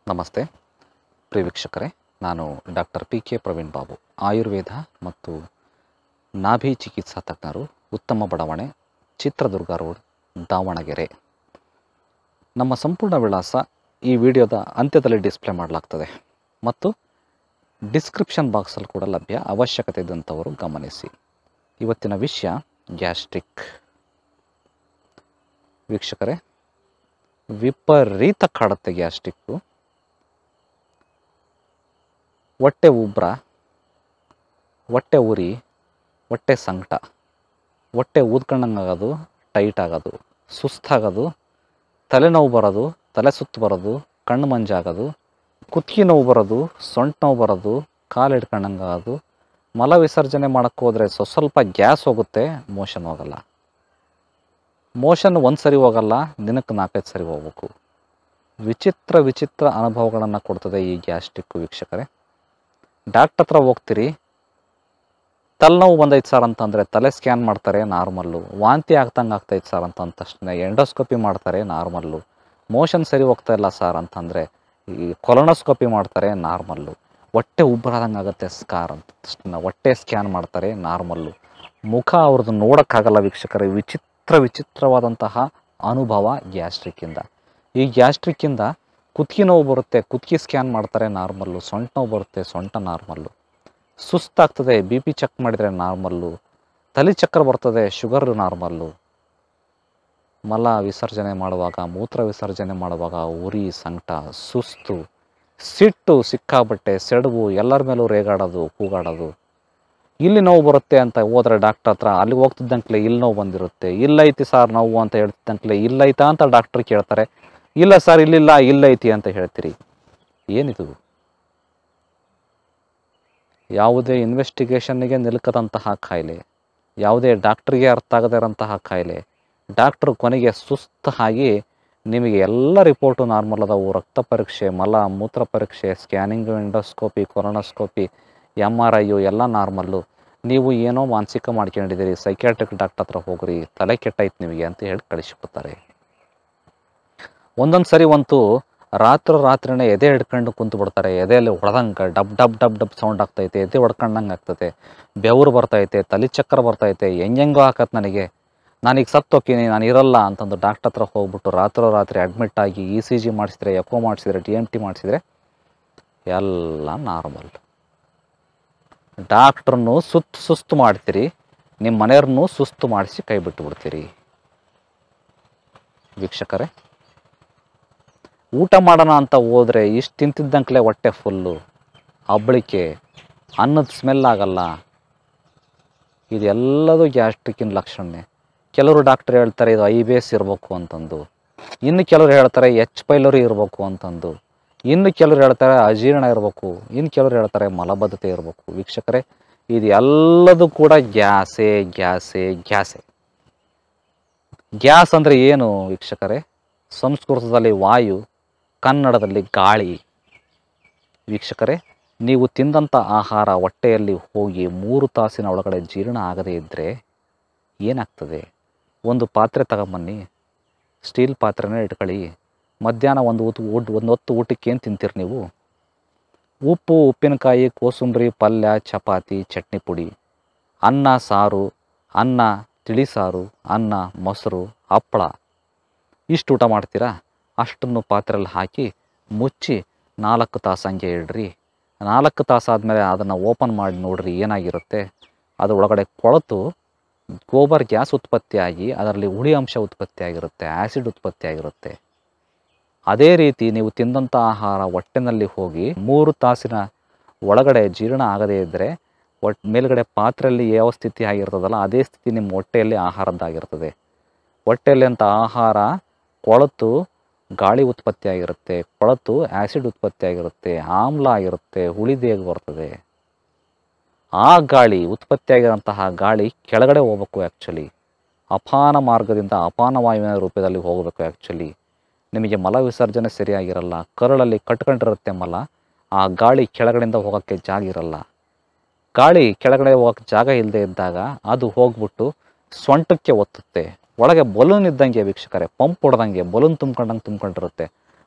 ನಮಸ್ತೆ ಪ್ರಿಯ ವೀಕ್ಷಕರೇ ನಾನು doctor P K Praveen Babu Ayurveda ಮತ್ತು ನಾಭಿ ಚಿಕಿತ್ಸಾ ತಜ್ಞರು ಉತ್ತಮ ಬಡಾವಣೆ ಚಿತ್ರದುರ್ಗ ರೋಡ್ ದಾವಣಗೆರೆ ನಮ್ಮ ಸಂಪೂರ್ಣ ವಿಳಾಸ ಈ ವಿಡಿಯೋದ ಅಂತ್ಯದಲ್ಲಿ ಡಿಸ್ಪ್ಲೇ ಮಾಡಲಾಗ್ತದೆ ಮತ್ತು ಡಿಸ್ಕ್ರಿಪ್ಷನ್ ಬಾಕ್ಸಲ್ಲಿ ಕೂಡ ಲಭ್ಯ ಅವಶ್ಯಕತೆ ಇದ್ದಂಥವರು ಗಮನಿಸಿ ಇವತ್ತಿನ ವಿಷಯ ಗ್ಯಾಸ್ಟ್ರಿಕ್ ವೀಕ್ಷಕರೇ ವಿಪರೀತ ಕಾಡುತ್ತೆ ಗ್ಯಾಸ್ಟ್ರಿಕ್ಕು ಹೊಟ್ಟೆ ಉಬ್ರ ಹೊಟ್ಟೆ ಉರಿ ಹೊಟ್ಟೆ ಸಂಕಟ ಹೊಟ್ಟೆ ಊದ್ಕೊಂಡಂಗೆ ಆಗೋದು ಟೈಟ್ ಆಗೋದು ಸುಸ್ತಾಗೋದು ತಲೆನೋವು ಬರೋದು ತಲೆ ಸುತ್ತು ಬರೋದು ಕಣ್ಣು ಮಂಜಾಗೋದು ಕುತ್ತಿಗೆ ನೋವು ಬರೋದು ಸೊಂಟ ನೋವು ಬರೋದು ಕಾಲು ಹಿಡ್ಕೊಂಡಂಗೆ ಆಗೋದು ಮಲ ವಿಸರ್ಜನೆ ಮಾಡೋಕ್ಕೆ ಹೋದರೆ ಸ್ವ ಸ್ವಲ್ಪ ಗ್ಯಾಸ್ ಹೋಗುತ್ತೆ ಮೋಷನ್ ಹೋಗಲ್ಲ ಮೋಷನ್ ಒಂದು ಸರಿ ಹೋಗಲ್ಲ ದಿನಕ್ಕೆ ನಾಲ್ಕೈದು ಸರಿ ಹೋಗ್ಬೇಕು ವಿಚಿತ್ರ ವಿಚಿತ್ರ ಅನುಭವಗಳನ್ನು ಕೊಡ್ತದೆ ಈ ಗ್ಯಾಸ್ಟ್ರಿಕ್ ವೀಕ್ಷಕರೇ ಡಾಕ್ಟರ್ ಹತ್ರ ಹೋಗ್ತೀರಿ ತಲೆನೋವು ಬಂದೈತೆ ಸರ್ ಅಂತಂದರೆ ತಲೆ ಸ್ಕ್ಯಾನ್ ಮಾಡ್ತಾರೆ ನಾರ್ಮಲ್ಲು ವಾಂತಿ ಆಗ್ತಂಗೆ ಆಗ್ತೈತೆ ಸರ್ ಅಂತ ಅಂದ ತಕ್ಷಣ ಎಂಡೋಸ್ಕೋಪಿ ಮಾಡ್ತಾರೆ ನಾರ್ಮಲ್ಲು ಮೋಷನ್ ಸರಿ ಹೋಗ್ತಾ ಇಲ್ಲ ಸರ್ ಅಂತಂದರೆ ಈ ಕೊಲೊನೋಸ್ಕೋಪಿ ಮಾಡ್ತಾರೆ ನಾರ್ಮಲ್ಲು ಹೊಟ್ಟೆ ಉಬ್ಬರಾದಂಗೆ ಆಗುತ್ತೆ ಸ್ಕಾರ್ ಅಂತ ತಕ್ಷಣ ಹೊಟ್ಟೆ ಸ್ಕ್ಯಾನ್ ಮಾಡ್ತಾರೆ ನಾರ್ಮಲ್ಲು ಮುಖ ಅವ್ರದ್ದು ನೋಡೋಕ್ಕಾಗಲ್ಲ ವೀಕ್ಷಕರೇ ವಿಚಿತ್ರ ವಿಚಿತ್ರವಾದಂತಹ ಅನುಭವ ಗ್ಯಾಸ್ಟ್ರಿಕ್ಕಿಂದ ಈ ಗ್ಯಾಸ್ಟ್ರಿಕ್ಕಿಂದ ಕುತ್ತಿಗೆ ನೋವು ಬರುತ್ತೆ ಕುತ್ತಿಗೆ ಸ್ಕ್ಯಾನ್ ಮಾಡ್ತಾರೆ ನಾರ್ಮಲ್ಲು ಸೊಂಟ ನೋವು ಬರುತ್ತೆ ಸೊಂಟ ನಾರ್ಮಲ್ಲು ಸುಸ್ತಾಗ್ತದೆ ಬಿ ಪಿ ಚೆಕ್ ಮಾಡಿದರೆ ನಾರ್ಮಲ್ಲು ತಲೆ ಚಕ್ರ ಬರ್ತದೆ ಶುಗರ್ ನಾರ್ಮಲ್ಲು ಮಲ ವಿಸರ್ಜನೆ ಮಾಡುವಾಗ ಮೂತ್ರ ವಿಸರ್ಜನೆ ಮಾಡುವಾಗ ಉರಿ ಸಂಕಟ ಸುಸ್ತು ಸಿಟ್ಟು ಸಿಕ್ಕಾಬಟ್ಟೆ ಸೆಡವು ಎಲ್ಲರ ಮೇಲೂ ರೇಗಾಡೋದು ಕೂಗಾಡೋದು ಇಲ್ಲಿ ನೋವು ಬರುತ್ತೆ ಅಂತ ಹೋದ್ರೆ ಡಾಕ್ಟರ್ ಹತ್ರ ಅಲ್ಲಿ ಹೋಗ್ತಿದ್ದಂಕ್ಲೆ ಇಲ್ಲಿ ನೋವು ಬಂದಿರುತ್ತೆ ಇಲ್ಲೈತಿ ಸರ್ ನೋವು ಅಂತ ಹೇಳ್ತಿದ್ದಂಕ್ಲೆ ಇಲ್ಲೈತಾ ಅಂತ ಡಾಕ್ಟ್ರ್ ಕೇಳ್ತಾರೆ ಇಲ್ಲ ಸರ್ ಇಲ್ಲಿಲ್ಲ ಇಲ್ಲೈತಿ ಅಂತ ಹೇಳ್ತೀರಿ ಏನಿದು ಯಾವುದೇ ಇನ್ವೆಸ್ಟಿಗೇಷನ್ನಿಗೆ ನಿಲ್ಕದಂತಹ ಕಾಯಿಲೆ ಯಾವುದೇ ಡಾಕ್ಟ್ರಿಗೆ ಅರ್ಥ ಆಗದೇ ಇರೋಂತಹ ಕಾಯಿಲೆ ಡಾಕ್ಟ್ರು ಕೊನೆಗೆ ಸುಸ್ತಾಗಿ ನಿಮಗೆ ಎಲ್ಲ ರಿಪೋರ್ಟು ನಾರ್ಮಲ್ ಅದಾವು ರಕ್ತ ಪರೀಕ್ಷೆ ಮಲ ಮೂತ್ರ ಪರೀಕ್ಷೆ scanning endoscopy colonoscopy M R I ಎಲ್ಲ ನಾರ್ಮಲ್ಲು ನೀವು ಏನೋ ಮಾನಸಿಕ ಮಾಡ್ಕೊಂಡಿದ್ದೀರಿ ಸೈಕ್ಯಾಟ್ರಿಕ್ ಡಾಕ್ಟರ್ ಹತ್ರ ಹೋಗ್ರಿ ತಲೆ ಕೆಟ್ಟೈತೆ ನಿಮಗೆ ಅಂತ ಹೇಳಿ ಕಳಿಸ್ಬಿಡ್ತಾರೆ ಒಂದೊಂದು ಸರಿ ಅಂತೂ ರಾತ್ರಿ ರಾತ್ರಿನೇ ಎದೆ ಹಿಡ್ಕೊಂಡು ಕುಂತು ಬಿಡ್ತಾರೆ ಎದೆಯಲ್ಲಿ ಹೊಡೆದಂಗೆ dub dub dub dub sound ಆಗ್ತೈತೆ ಎದೆ ಹೊಡ್ಕೊಂಡಂಗೆ ಆಗ್ತೈತೆ ಬೆವರು ಬರ್ತೈತೆ ತಲೆ ಚಕ್ರ ಬರ್ತೈತೆ ಹೆಂಗೆಂಗೋ ಹಾಕತ್ ನನಗೆ ನಾನೀಗ ಸತ್ತೋಗ್ತೀನಿ ನಾನು ಇರಲ್ಲ ಅಂತಂದು ಡಾಕ್ಟರ್ ಹತ್ರ ಹೋಗ್ಬಿಟ್ಟು ರಾತ್ರೋ ರಾತ್ರಿ ಅಡ್ಮಿಟ್ ಆಗಿ ಇ ಸಿ ಜಿ ಮಾಡಿಸಿದ್ರೆ ಎಕೋ ಮಾಡಿಸಿದ್ರೆ ಟಿ ಎಮ್ ಟಿ ಮಾಡಿಸಿದ್ರೆ ಎಲ್ಲ ನಾರ್ಮಲ್ ಡಾಕ್ಟ್ರನ್ನು ಸುತ್ತು ಸುಸ್ತು ಮಾಡ್ತೀರಿ ನಿಮ್ಮ ಮನೆಯವ್ರನ್ನೂ ಸುಸ್ತು ಮಾಡಿಸಿ ಕೈ ಬಿಟ್ಟು ಬಿಡ್ತೀರಿ ವೀಕ್ಷಕರೇ ಊಟ ಮಾಡೋಣ ಅಂತ ಹೋದರೆ ಇಷ್ಟು ತಿಂತಿದ್ದಂಕ್ಲೆ ಹೊಟ್ಟೆ ಫುಲ್ಲು ಹಬ್ಬಳಿಕೆ ಅನ್ನದ ಸ್ಮೆಲ್ ಆಗಲ್ಲ ಇದೆಲ್ಲದೂ ಗ್ಯಾಸ್ಟ್ರಿಕ್ಕಿನ ಲಕ್ಷಣನೇ ಕೆಲವರು ಡಾಕ್ಟರ್ ಹೇಳ್ತಾರೆ ಇದು ಐ ಬಿ ಎಸ್ ಇರಬೇಕು ಅಂತಂದು ಇನ್ನು ಕೆಲವರು ಹೇಳ್ತಾರೆ ಎಚ್ ಪೈಲರಿ ಇರಬೇಕು ಅಂತಂದು ಇನ್ನು ಕೆಲವರು ಹೇಳ್ತಾರೆ ಅಜೀರ್ಣ ಇರಬೇಕು ಇನ್ನು ಕೆಲವರು ಹೇಳ್ತಾರೆ ಮಲಬದ್ಧತೆ ಇರಬೇಕು ವೀಕ್ಷಕರೇ ಇದು ಎಲ್ಲದೂ ಕೂಡ ಗ್ಯಾಸೇ ಗ್ಯಾಸೇ ಗ್ಯಾಸೇ ಗ್ಯಾಸ್ ಅಂದರೆ ಏನು ವೀಕ್ಷಕರೇ ಸಂಸ್ಕೃತದಲ್ಲಿ ವಾಯು ಕನ್ನಡದಲ್ಲಿ ಗಾಳಿ ವೀಕ್ಷಕರೇ ನೀವು ತಿಂದಂಥ ಆಹಾರ ಹೊಟ್ಟೆಯಲ್ಲಿ ಹೋಗಿ ಮೂರು ತಾಸಿನ ಒಳಗಡೆ ಜೀರ್ಣ ಆಗದೇ ಇದ್ದರೆ ಏನಾಗ್ತದೆ ಒಂದು ಪಾತ್ರೆ ತಗೊಂಬನ್ನಿ ಸ್ಟೀಲ್ ಪಾತ್ರೆನೇ ಇಟ್ಕೊಳ್ಳಿ ಮಧ್ಯಾಹ್ನ ಒಂದು ಊಟ ಊಟ ಒಂದು ಹೊತ್ತು ಊಟಕ್ಕೆ ಏನು ತಿಂತೀರಿ ನೀವು ಉಪ್ಪು ಉಪ್ಪಿನಕಾಯಿ ಕೋಸಂಬರಿ ಪಲ್ಯ ಚಪಾತಿ ಚಟ್ನಿ ಪುಡಿ ಅನ್ನ ಸಾರು ಅನ್ನ ತಿಳಿ ಸಾರು ಅನ್ನ ಮೊಸರು ಹಪ್ಪಳ ಇಷ್ಟು ಊಟ ಮಾಡ್ತೀರಾ ಅಷ್ಟನ್ನು ಪಾತ್ರೆಯಲ್ಲಿ ಹಾಕಿ ಮುಚ್ಚಿ ನಾಲ್ಕು ತಾಸು ಹಂಗೆ ಇಡ್ರಿ ನಾಲ್ಕು ತಾಸು ಆದಮೇಲೆ ಅದನ್ನು ಓಪನ್ ಮಾಡಿ ನೋಡ್ರಿ ಏನಾಗಿರುತ್ತೆ ಅದು ಒಳಗಡೆ ಕೊಳೆತು ಗೋಬರ್ ಗ್ಯಾಸ್ ಉತ್ಪತ್ತಿಯಾಗಿ ಅದರಲ್ಲಿ ಹುಳಿ ಅಂಶ ಉತ್ಪತ್ತಿಯಾಗಿರುತ್ತೆ ಆ್ಯಸಿಡ್ ಉತ್ಪತ್ತಿಯಾಗಿರುತ್ತೆ ಅದೇ ರೀತಿ ನೀವು ತಿಂದಂಥ ಆಹಾರ ಹೊಟ್ಟೆನಲ್ಲಿ ಹೋಗಿ ಮೂರು ತಾಸಿನ ಒಳಗಡೆ ಜೀರ್ಣ ಆಗದೇ ಇದ್ದರೆ ಒಟ್ ಮೇಲ್ಗಡೆ ಪಾತ್ರೆಯಲ್ಲಿ ಯಾವ ಸ್ಥಿತಿ ಆಗಿರ್ತದಲ್ಲ ಅದೇ ಸ್ಥಿತಿ ನಿಮ್ಮ ಹೊಟ್ಟೆಯಲ್ಲಿ ಆಹಾರದ್ದಾಗಿರ್ತದೆ ಹೊಟ್ಟೆಯಲ್ಲಿ ಅಂತ ಆಹಾರ ಕೊಳೆತು ಗಾಳಿ ಉತ್ಪತ್ತಿಯಾಗಿರುತ್ತೆ ಕೊಳೆತು ಆ್ಯಸಿಡ್ ಉತ್ಪತ್ತಿಯಾಗಿರುತ್ತೆ ಆಮ್ಲ ಆಗಿರುತ್ತೆ ಹುಳಿದೇಗ ಬರ್ತದೆ ಆ ಗಾಳಿ ಉತ್ಪತ್ತಿಯಾಗಿರೋಂತಹ ಗಾಳಿ ಕೆಳಗಡೆ ಹೋಗ್ಬೇಕು ಆ್ಯಕ್ಚುಲಿ ಅಪಾನ ಮಾರ್ಗದಿಂದ ಅಪಾನ ವಾಯುವಿನ ರೂಪದಲ್ಲಿ ಹೋಗಬೇಕು ಆ್ಯಕ್ಚುಲಿ ನಿಮಗೆ ಮಲ ವಿಸರ್ಜನೆ ಸರಿಯಾಗಿರಲ್ಲ ಕರಳಲ್ಲಿ ಕಟ್ಕೊಂಡಿರುತ್ತೆ ಮಲ ಆ ಗಾಳಿ ಕೆಳಗಡೆಯಿಂದ ಹೋಗೋಕ್ಕೆ ಜಾಗ ಇರಲ್ಲ ಗಾಳಿ ಕೆಳಗಡೆ ಹೋಗೋಕ್ಕೆ ಜಾಗ ಇಲ್ಲದೆ ಇದ್ದಾಗ ಅದು ಹೋಗ್ಬಿಟ್ಟು ಸೊಂಟಕ್ಕೆ ಒತ್ತುತ್ತೆ ಒಳಗೆ ಬಲೂನ್ ಇದ್ದಂಗೆ ವೀಕ್ಷಕರೇ ಪಂಪ್ ಹೊಡೆದಂಗೆ ಬಲೂನ್ ತುಂಬ್ಕೊಂಡಂಗೆ ತುಂಬ್ಕೊಂಡಿರುತ್ತೆ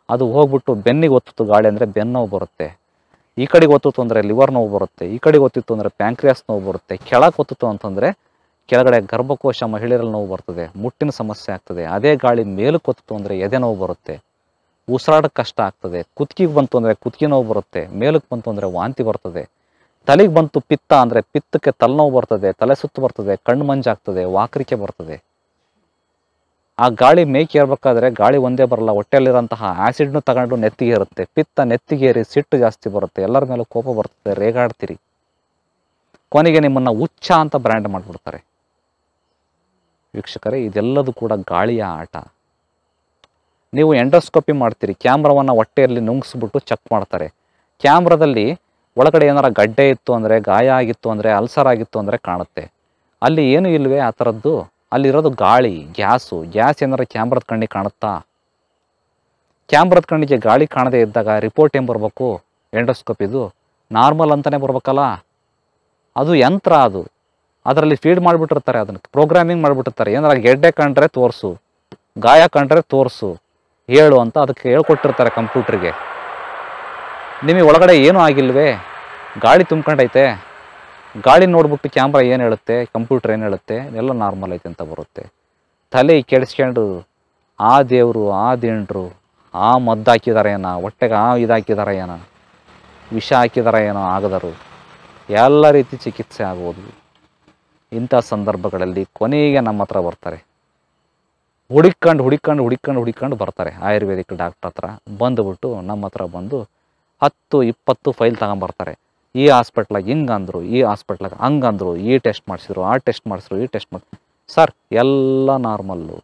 ಅದು ಹೋಗ್ಬಿಟ್ಟು ಬೆನ್ನಿಗೆ ಒತ್ತಿತ್ತು ಗಾಳಿ ಅಂದರೆ ಬೆನ್ನು ನೋವು ಬರುತ್ತೆ ಈ ಕಡೆಗೆ ಒತ್ತಿತ್ತು ಅಂದರೆ ಲಿವರ್ ನೋವು ಬರುತ್ತೆ ಈ ಕಡೆಗೆ ಒತ್ತಿತ್ತು ಅಂದರೆ ಪ್ಯಾಂಕ್ರಿಯಾಸ್ ನೋವು ಬರುತ್ತೆ ಕೆಳಗೆ ಒತ್ತಿತ್ತು ಅಂತಂದರೆ ಕೆಳಗಡೆ ಗರ್ಭಕೋಶ ಮಹಿಳೆಯರಲ್ಲಿ ನೋವು ಬರ್ತದೆ ಮುಟ್ಟಿನ ಸಮಸ್ಯೆ ಆಗ್ತದೆ ಅದೇ ಗಾಳಿ ಮೇಲಕ್ಕೆ ಒತ್ತಿತ್ತು ಅಂದರೆ ಎದೆ ನೋವು ಬರುತ್ತೆ ಉಸಿರಾಡಕ್ಕೆ ಕಷ್ಟ ಆಗ್ತದೆ ಕುತ್ತಿಗೆ ಬಂತು ಅಂದರೆ ಕುತ್ತಿಗೆ ನೋವು ಬರುತ್ತೆ ಮೇಲಕ್ಕೆ ಬಂತು ಅಂದರೆ ವಾಂತಿ ಬರ್ತದೆ ತಲೆಗೆ ಬಂತು ಪಿತ್ತ ಅಂದರೆ ಪಿತ್ತಕ್ಕೆ ತಲೆನೋವು ಬರ್ತದೆ ತಲೆ ಸುತ್ತು ಬರ್ತದೆ ಕಣ್ಣು ಮಂಜಾಗ್ತದೆ ವಾಕರಿಕೆ ಬರ್ತದೆ ಆ ಗಾಳಿ ಮೇಯ್ಕೆ ಏರ್ಬೇಕಾದ್ರೆ ಗಾಳಿ ಒಂದೇ ಬರಲ್ಲ ಹೊಟ್ಟೆಯಲ್ಲಿರೋಂತಹ ಆ್ಯಸಿಡ್ನು ತಗೊಂಡು ನೆತ್ತಿಗೆ ಇರುತ್ತೆ ಪಿತ್ತ ನೆತ್ತಿಗೇರಿ ಸಿಟ್ಟು ಜಾಸ್ತಿ ಬರುತ್ತೆ ಎಲ್ಲರ ಮೇಲೂ ಕೋಪ ಬರ್ತದೆ ರೇಗಾಡ್ತೀರಿ ಕೊನೆಗೆ ನಿಮ್ಮನ್ನು ಹುಚ್ಚ ಅಂತ ಬ್ರ್ಯಾಂಡ್ ಮಾಡಿಬಿಡ್ತಾರೆ ವೀಕ್ಷಕರೇ ಇದೆಲ್ಲದೂ ಕೂಡ ಗಾಳಿಯ ಆಟ ನೀವು ಎಂಡೋಸ್ಕೋಪಿ ಮಾಡ್ತೀರಿ ಕ್ಯಾಮ್ರಾವನ್ನು ಹೊಟ್ಟೆಯಲ್ಲಿ ನುಂಗಿಸ್ಬಿಟ್ಟು ಚೆಕ್ ಮಾಡ್ತಾರೆ ಕ್ಯಾಮ್ರಾದಲ್ಲಿ ಒಳಗಡೆ ಏನಾರ ಗಡ್ಡೆ ಇತ್ತು ಅಂದರೆ ಗಾಯ ಆಗಿತ್ತು ಅಂದರೆ ಅಲ್ಸರ್ ಆಗಿತ್ತು ಅಂದರೆ ಕಾಣುತ್ತೆ ಅಲ್ಲಿ ಏನು ಇಲ್ವೇ ಆ ಥರದ್ದು ಅಲ್ಲಿರೋದು ಗಾಳಿ ಗ್ಯಾಸು ಗ್ಯಾಸ್ ಏನಾರ ಕ್ಯಾಮ್ರದ ಕಣ್ಣಿಗೆ ಕಾಣುತ್ತಾ ಕ್ಯಾಮ್ರದ ಕಣ್ಣಿಗೆ ಗಾಳಿ ಕಾಣದೇ ಇದ್ದಾಗ ರಿಪೋರ್ಟ್ ಏನು ಬರಬೇಕು ಎಂಡೋಸ್ಕೋಪಿದು ನಾರ್ಮಲ್ ಅಂತಲೇ ಬರ್ಬೇಕಲ್ಲ ಅದು ಯಂತ್ರ ಅದು ಅದರಲ್ಲಿ ಫೀಡ್ ಮಾಡಿಬಿಟ್ಟಿರ್ತಾರೆ ಅದನ್ನು ಪ್ರೋಗ್ರಾಮಿಂಗ್ ಮಾಡಿಬಿಟ್ಟಿರ್ತಾರೆ ಏನಾರ ಗೆಡ್ಡೆ ಕಂಡ್ರೆ ತೋರಿಸು ಗಾಯ ಕಂಡ್ರೆ ತೋರಿಸು ಹೇಳು ಅಂತ ಅದಕ್ಕೆ ಹೇಳ್ಕೊಟ್ಟಿರ್ತಾರೆ ಕಂಪ್ಯೂಟ್ರಿಗೆ ನಿಮಗೆ ಒಳಗಡೆ ಏನೂ ಆಗಿಲ್ವೇ ಗಾಳಿ ತುಂಬ್ಕೊಂಡೈತೆ ಗಾಳಿ ನೋಡ್ಬಿಟ್ಟು ಕ್ಯಾಮ್ರಾ ಏನು ಹೇಳುತ್ತೆ ಕಂಪ್ಯೂಟರ್ ಏನು ಹೇಳುತ್ತೆ ಎಲ್ಲ ನಾರ್ಮಲ್ ಐತೆ ಅಂತ ಬರುತ್ತೆ ತಲೆ ಕೆಡಿಸ್ಕೊಂಡು ಆ ದೇವರು ಆ ದಿಂಡ್ರು ಆ ಮದ್ದು ಹಾಕಿದಾರೆ ಏನೋ ಹೊಟ್ಟೆಗೆ ಆ ಇದು ಹಾಕಿದಾರೆ ಏನೋ ವಿಷ ಹಾಕಿದಾರೆ ಏನೋ ಆಗದರು ಎಲ್ಲ ರೀತಿ ಚಿಕಿತ್ಸೆ ಆಗುವುದು ಇಂಥ ಸಂದರ್ಭಗಳಲ್ಲಿ ಕೊನೆಗೆ ನಮ್ಮ ಹತ್ರ ಬರ್ತಾರೆ ಹುಡುಕೊಂಡು ಹುಡುಕೊಂಡು ಹುಡುಕೊಂಡು ಹುಡುಕೊಂಡು ಬರ್ತಾರೆ ಆಯುರ್ವೇದಿಕ್ ಡಾಕ್ಟ್ರ್ ಹತ್ರ ಬಂದುಬಿಟ್ಟು ನಮ್ಮ ಹತ್ರ ಬಂದು ಹತ್ತು ಇಪ್ಪತ್ತು ಫೈಲ್ ತಗೊಂಬರ್ತಾರೆ ಈ ಹಾಸ್ಪಿಟ್ಲಾಗ ಹಿಂಗೆ ಅಂದರು ಈ ಹಾಸ್ಪಿಟ್ಲಾಗ ಹಂಗೆ ಅಂದರು ಈ ಟೆಸ್ಟ್ ಮಾಡಿಸಿದ್ರು ಆ ಟೆಸ್ಟ್ ಮಾಡಿಸಿದ್ರು ಈ ಟೆಸ್ಟ್ ಮಾಡಿ ಸರ್ ಎಲ್ಲ ನಾರ್ಮಲ್ಲು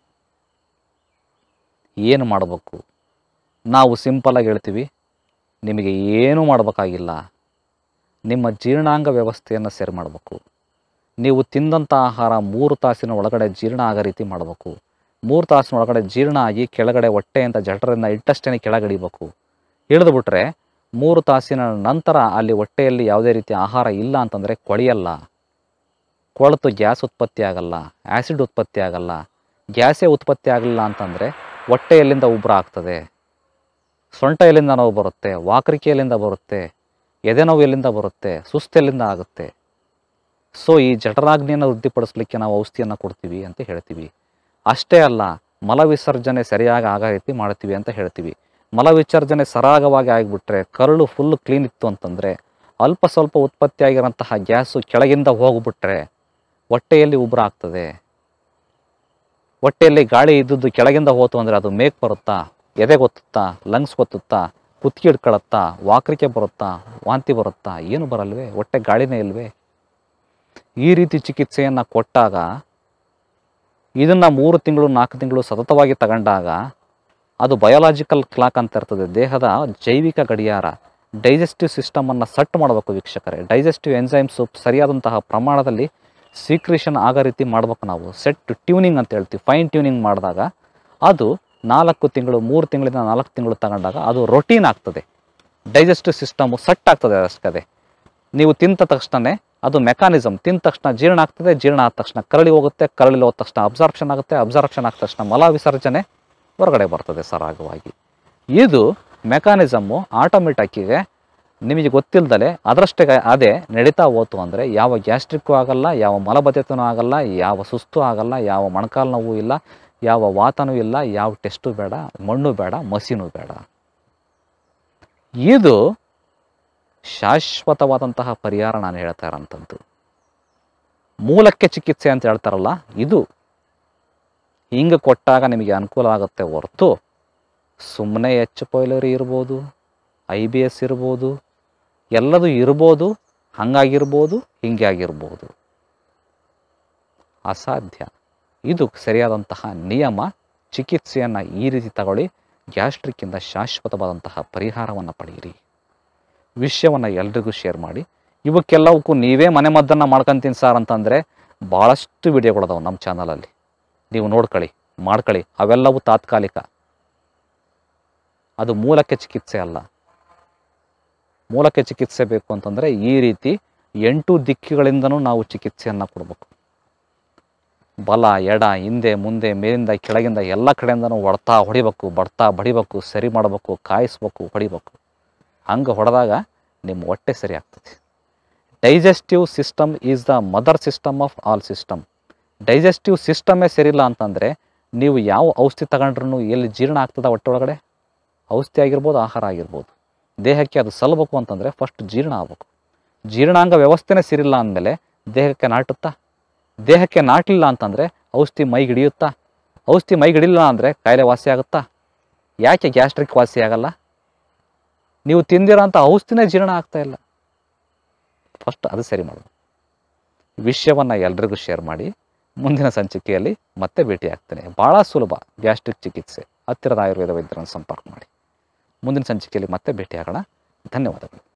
ಏನು ಮಾಡಬೇಕು ನಾವು ಸಿಂಪಲಾಗಿ ಹೇಳ್ತೀವಿ ನಿಮಗೆ ಏನೂ ಮಾಡಬೇಕಾಗಿಲ್ಲ ನಿಮ್ಮ ಜೀರ್ಣಾಂಗ ವ್ಯವಸ್ಥೆಯನ್ನು ಸರಿ ಮಾಡಬೇಕು ನೀವು ತಿಂದಂಥ ಆಹಾರ ಮೂರು ತಾಸಿನ ಒಳಗಡೆ ಜೀರ್ಣ ಆಗೋ ರೀತಿ ಮಾಡಬೇಕು ಮೂರು ತಾಸಿನ ಒಳಗಡೆ ಜೀರ್ಣ ಆಗಿ ಕೆಳಗಡೆ ಹೊಟ್ಟೆಯಿಂದ ಜಠರದಿಂದ ಇಟ್ಟಷ್ಟೇ ಕೆಳಗಿಡಿಬೇಕು ಇಳಿದುಬಿಟ್ರೆ ಮೂರು ತಾಸಿನ ನಂತರ ಅಲ್ಲಿ ಹೊಟ್ಟೆಯಲ್ಲಿ ಯಾವುದೇ ರೀತಿಯ ಆಹಾರ ಇಲ್ಲ ಅಂತಂದರೆ ಕೊಳೆಯಲ್ಲ ಕೊಳೆತು ಗ್ಯಾಸ್ ಉತ್ಪತ್ತಿ ಆಗಲ್ಲ ಆ್ಯಸಿಡ್ ಉತ್ಪತ್ತಿ ಆಗಲ್ಲ ಗ್ಯಾಸೇ ಉತ್ಪತ್ತಿ ಆಗಲಿಲ್ಲ ಅಂತಂದರೆ ಹೊಟ್ಟೆ ಎಲ್ಲಿಂದ ಉಬ್ರ ಆಗ್ತದೆ ಸೊಂಟ ಎಲ್ಲಿಂದ ನೋವು ಬರುತ್ತೆ ವಾಕರಿಕೆ ಎಲ್ಲಿಂದ ಬರುತ್ತೆ ಎದೆ ನೋವು ಎಲ್ಲಿಂದ ಬರುತ್ತೆ ಸುಸ್ತು ಎಲ್ಲಿಂದ ಆಗುತ್ತೆ ಸೊ ಈ ಜಠರಾಗ್ನಿಯನ್ನು ವೃದ್ಧಿಪಡಿಸ್ಲಿಕ್ಕೆ ನಾವು ಔಷಧಿಯನ್ನು ಕೊಡ್ತೀವಿ ಅಂತ ಹೇಳ್ತೀವಿ ಅಷ್ಟೇ ಅಲ್ಲ ಮಲ ವಿಸರ್ಜನೆ ಸರಿಯಾಗಿ ಆಗೋ ರೀತಿ ಮಾಡ್ತೀವಿ ಅಂತ ಹೇಳ್ತೀವಿ ಮಲ ವಿಸರ್ಜನೆ ಸರಾಗವಾಗಿ ಆಗಿಬಿಟ್ರೆ ಕರಳು ಫುಲ್ ಕ್ಲೀನ್ ಇತ್ತು ಅಂತಂದರೆ ಅಲ್ಪ ಸ್ವಲ್ಪ ಉತ್ಪತ್ತಿಯಾಗಿರೋಂತಹ ಗ್ಯಾಸು ಕೆಳಗಿಂದ ಹೋಗ್ಬಿಟ್ರೆ ಹೊಟ್ಟೆಯಲ್ಲಿ ಉಬ್ರ ಆಗ್ತದೆ ಹೊಟ್ಟೆಯಲ್ಲಿ ಗಾಳಿ ಇದ್ದದ್ದು ಕೆಳಗಿಂದ ಹೋತು ಅಂದರೆ ಅದು ಮೇಕ್ ಬರುತ್ತಾ ಎದೆ ಗೊತ್ತುತ್ತಾ ಲಂಗ್ಸ್ ಗೊತ್ತುತ್ತಾ ಕುತ್ತಿಗೆ ಹಿಡ್ಕೊಳತ್ತಾ ವಾಕರಿಕೆ ಬರುತ್ತಾ ವಾಂತಿ ಬರುತ್ತಾ ಏನು ಬರಲ್ವೇ ಹೊಟ್ಟೆ ಗಾಳಿನೇ ಇಲ್ವೇ ಈ ರೀತಿ ಚಿಕಿತ್ಸೆಯನ್ನು ಕೊಟ್ಟಾಗ ಇದನ್ನು ಮೂರು ತಿಂಗಳು ನಾಲ್ಕು ತಿಂಗಳು ಸತತವಾಗಿ ತಗೊಂಡಾಗ ಅದು ಬಯೋಲಾಜಿಕಲ್ ಕ್ಲಾಕ್ ಅಂತ ಇರ್ತದೆ ದೇಹದ ಜೈವಿಕ ಗಡಿಯಾರ ಡೈಜೆಸ್ಟಿವ್ ಸಿಸ್ಟಮನ್ನು ಸಟ್ ಮಾಡಬೇಕು ವೀಕ್ಷಕರೇ ಡೈಜೆಸ್ಟಿವ್ ಎನ್ಸೈಮ್ಸು ಸರಿಯಾದಂತಹ ಪ್ರಮಾಣದಲ್ಲಿ ಸೀಕ್ರೇಷನ್ ಆಗೋ ರೀತಿ ಮಾಡ್ಬೇಕು ನಾವು ಸೆಟ್ ಟ್ಯೂನಿಂಗ್ ಅಂತ ಹೇಳ್ತೀವಿ ಫೈನ್ ಟ್ಯೂನಿಂಗ್ ಮಾಡಿದಾಗ ಅದು ನಾಲ್ಕು ತಿಂಗಳು ಮೂರು ತಿಂಗಳಿಂದ ನಾಲ್ಕು ತಿಂಗಳು ತಗೊಂಡಾಗ ಅದು ರೊಟೀನ್ ಆಗ್ತದೆ ಡೈಜೆಸ್ಟಿವ್ ಸಿಸ್ಟಮು ಸೆಟ್ ಆಗ್ತದೆ ಅಷ್ಟೇ ನೀವು ತಿಂದ ತಕ್ಷಣ ಅದು ಮೆಕ್ಯಾನಿಸಮ್ ತಿಂದ ತಕ್ಷಣ ಜೀರ್ಣ ಆಗ್ತದೆ ಜೀರ್ಣ ಆದ ತಕ್ಷಣ ಕರಳಿ ಹೋಗುತ್ತೆ ಕರಳಿ ಹೋದ ತಕ್ಷಣ ಅಬ್ಸಾರ್ಪ್ಷನ್ ಆಗುತ್ತೆ ಅಬ್ಸಾರ್ಪ್ಷನ್ ಆದ ತಕ್ಷಣ ಮಲ ವಿಸರ್ಜನೆ ಹೊರಗಡೆ ಬರ್ತದೆ ಸರಾಗವಾಗಿ ಇದು ಮೆಕ್ಯಾನಿಸಮ್ಮು ಆಟೋಮೆಟಿಕ್ಕಿಗೆ ನಿಮಗೆ ಗೊತ್ತಿಲ್ಲದಲೆ ಅದರಷ್ಟೇ ಅದೇ ನಡೀತಾ ಹೋತು ಅಂದರೆ ಯಾವ ಗ್ಯಾಸ್ಟ್ರಿಕ್ಕು ಆಗಲ್ಲ ಯಾವ ಮಲಬದ್ಧತೆನೂ ಆಗಲ್ಲ ಯಾವ ಸುಸ್ತು ಆಗಲ್ಲ ಯಾವ ಮೊಣಕಾಲು ನೋವು ಇಲ್ಲ ಯಾವ ವಾತನೂ ಇಲ್ಲ ಯಾವ ಟೆಸ್ಟು ಬೇಡ ಮಣ್ಣು ಬೇಡ ಮಸಿನೂ ಬೇಡ ಇದು ಶಾಶ್ವತವಾದಂತಹ ಪರಿಹಾರ ನಾನು ಹೇಳ್ತಾ ಇರೋಂಥದ್ದು ಮೂಲಕ್ಕೆ ಚಿಕಿತ್ಸೆ ಅಂತ ಹೇಳ್ತಾರಲ್ಲ ಇದು ಹಿಂಗೆ ಕೊಟ್ಟಾಗ ನಿಮಗೆ ಅನುಕೂಲ ಆಗುತ್ತೆ ಹೊರತು ಸುಮ್ಮನೆ ಎಚ್ ಪೈಲರಿ ಇರ್ಬೋದು ಐ ಬಿ ಎಸ್ ಇರ್ಬೋದು ಎಲ್ಲದೂ ಇರ್ಬೋದು ಹಂಗಾಗಿರ್ಬೋದು ಹಿಂಗೆ ಆಗಿರ್ಬೋದು ಅಸಾಧ್ಯ ಇದು ಸರಿಯಾದಂತಹ ನಿಯಮ ಚಿಕಿತ್ಸೆಯನ್ನು ಈ ರೀತಿ ತಗೊಳ್ಳಿ ಗ್ಯಾಸ್ಟ್ರಿಕ್ಕಿಂದ ಶಾಶ್ವತವಾದಂತಹ ಪರಿಹಾರವನ್ನು ಪಡೆಯಿರಿ ವಿಷಯವನ್ನು ಎಲ್ರಿಗೂ ಶೇರ್ ಮಾಡಿ ಇವಕ್ಕೆಲ್ಲವಕ್ಕೂ ನೀವೇ ಮನೆ ಮದ್ದನ್ನು ಮಾಡ್ಕೊಂತೀನಿ ಸರ್ ಅಂತಂದರೆ ಭಾಳಷ್ಟು ವಿಡಿಯೋಗಳದಾವೆ ನಮ್ಮ ಚಾನಲಲ್ಲಿ ನೀವು ನೋಡ್ಕೊಳ್ಳಿ ಮಾಡ್ಕೊಳ್ಳಿ ಅವೆಲ್ಲವೂ ತಾತ್ಕಾಲಿಕ ಅದು ಮೂಲಕ್ಕೆ ಚಿಕಿತ್ಸೆ ಅಲ್ಲ ಮೂಲಕ್ಕೆ ಚಿಕಿತ್ಸೆ ಬೇಕು ಅಂತಂದರೆ ಈ ರೀತಿ ಎಂಟು ದಿಕ್ಕುಗಳಿಂದನೂ ನಾವು ಚಿಕಿತ್ಸೆಯನ್ನು ಕೊಡಬೇಕು ಬಲ ಎಡ ಹಿಂದೆ ಮುಂದೆ ಮೇಲಿಂದ ಕೆಳಗಿಂದ ಎಲ್ಲ ಕಡೆಯಿಂದನೂ ಹೊಡ್ತಾ ಹೊಡಿಬೇಕು ಬಡ್ತಾ ಬಡಿಬೇಕು ಸರಿ ಮಾಡಬೇಕು ಕಾಯಿಸ್ಬೇಕು ಹೊಡಿಬೇಕು ಹಂಗೆ ಹೊಡೆದಾಗ ನಿಮ್ಮ ಹೊಟ್ಟೆ ಸರಿ ಆಗ್ತದೆ digestive system is the mother system of all system digestive ಸಿಸ್ಟಮೇ ಸರಿಯಿಲ್ಲ ಅಂತಂದರೆ ನೀವು ಯಾವ ಔಷಧಿ ತಗೊಂಡ್ರೂ ಎಲ್ಲಿ ಜೀರ್ಣ ಆಗ್ತದ ಹೊಟ್ಟೆ ಒಳಗಡೆ ಔಷಧಿ ಆಗಿರ್ಬೋದು ಆಹಾರ ಆಗಿರ್ಬೋದು ದೇಹಕ್ಕೆ ಅದು ಸಲ್ಲಬೇಕು ಅಂತಂದರೆ ಫಸ್ಟ್ ಜೀರ್ಣ ಆಗಬೇಕು ಜೀರ್ಣಾಂಗ ವ್ಯವಸ್ಥೆನೇ ಸರಿಯಿಲ್ಲ ಅಂದಮೇಲೆ ದೇಹಕ್ಕೆ ನಾಟುತ್ತಾ ದೇಹಕ್ಕೆ ನಾಟಲಿಲ್ಲ ಅಂತಂದರೆ ಔಷಧಿ ಮೈಗೆ ಹಿಡಿಯುತ್ತಾ ಔಷಧಿ ಮೈಗೆ ಹಿಡಿಲಿಲ್ಲ ಅಂದರೆ ಕಾಯಿಲೆ ವಾಸಿ ಆಗುತ್ತಾ ಯಾಕೆ ಗ್ಯಾಸ್ಟ್ರಿಕ್ ವಾಸಿ ಆಗಲ್ಲ ನೀವು ತಿಂದಿರೋಂಥ ಔಷಧಿನೇ ಜೀರ್ಣ ಆಗ್ತಾ ಇಲ್ಲ ಫಸ್ಟ್ ಅದು ಸರಿ ಮಾಡೋದು ವಿಷಯವನ್ನು ಎಲ್ರಿಗೂ ಶೇರ್ ಮಾಡಿ ಮುಂದಿನ ಸಂಚಿಕೆಯಲ್ಲಿ ಮತ್ತೆ ಭೇಟಿ ಆಗ್ತೇನೆ ಭಾಳ ಸುಲಭ ಗ್ಯಾಸ್ಟ್ರಿಕ್ ಚಿಕಿತ್ಸೆ ಹತ್ತಿರದ ಆಯುರ್ವೇದ ವೈದ್ಯರನ್ನು ಸಂಪರ್ಕ ಮಾಡಿ ಮುಂದಿನ ಸಂಚಿಕೆಯಲ್ಲಿ ಮತ್ತೆ ಭೇಟಿಯಾಗೋಣ ಧನ್ಯವಾದಗಳು